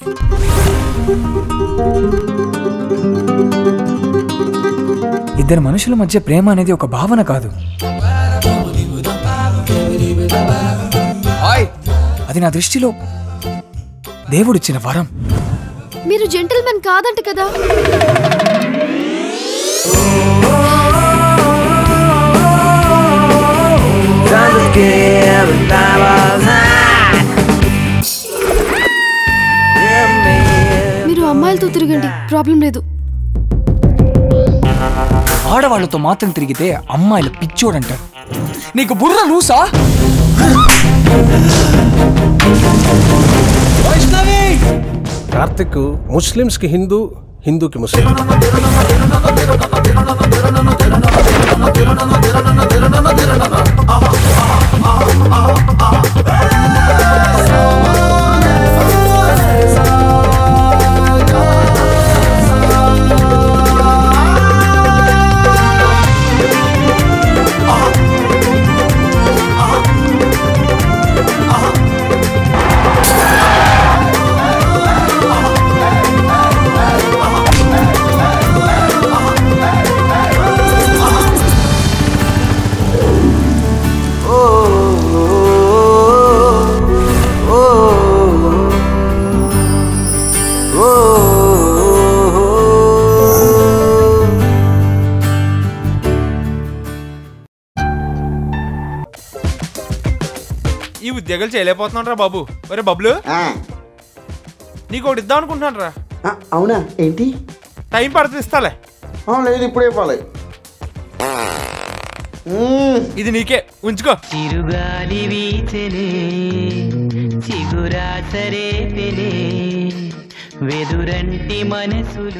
ఇద్దరు మనుషుల మధ్య ప్రేమ అనేది ఒక భావన కాదు అది నా దృష్టిలో దేవుడిచ్చిన వరం మీరు జెంటిల్మెన్ కాదంట కదా మీరు అమ్మాయిలతో తిరగండి ప్రాబ్లం లేదు ఆడవాళ్లతో మాత్రం తిరిగితే అమ్మాయిల పిచ్చోడంటారు నీకు బుర్ర లూసా కార్తిక్ ముస్లిమ్స్కి హిందూ హిందూకి ముస్లిం ఈ ఉద్యోగాలు చేయలేకపోతున్నాను రా బాబు ఒరే బబ్లు నీకు ఒకటి ఇద్దాం అనుకుంటున్నాను రా అవునా ఏంటి టైం పడుతుంది ఇస్తాలే లేదు ఇప్పుడే ఇవ్వాలి ఇది నీకే ఉంచుకో చిరుగాలి వీచెనే చిగురాసరే పెనే వెదురంటి మనసులు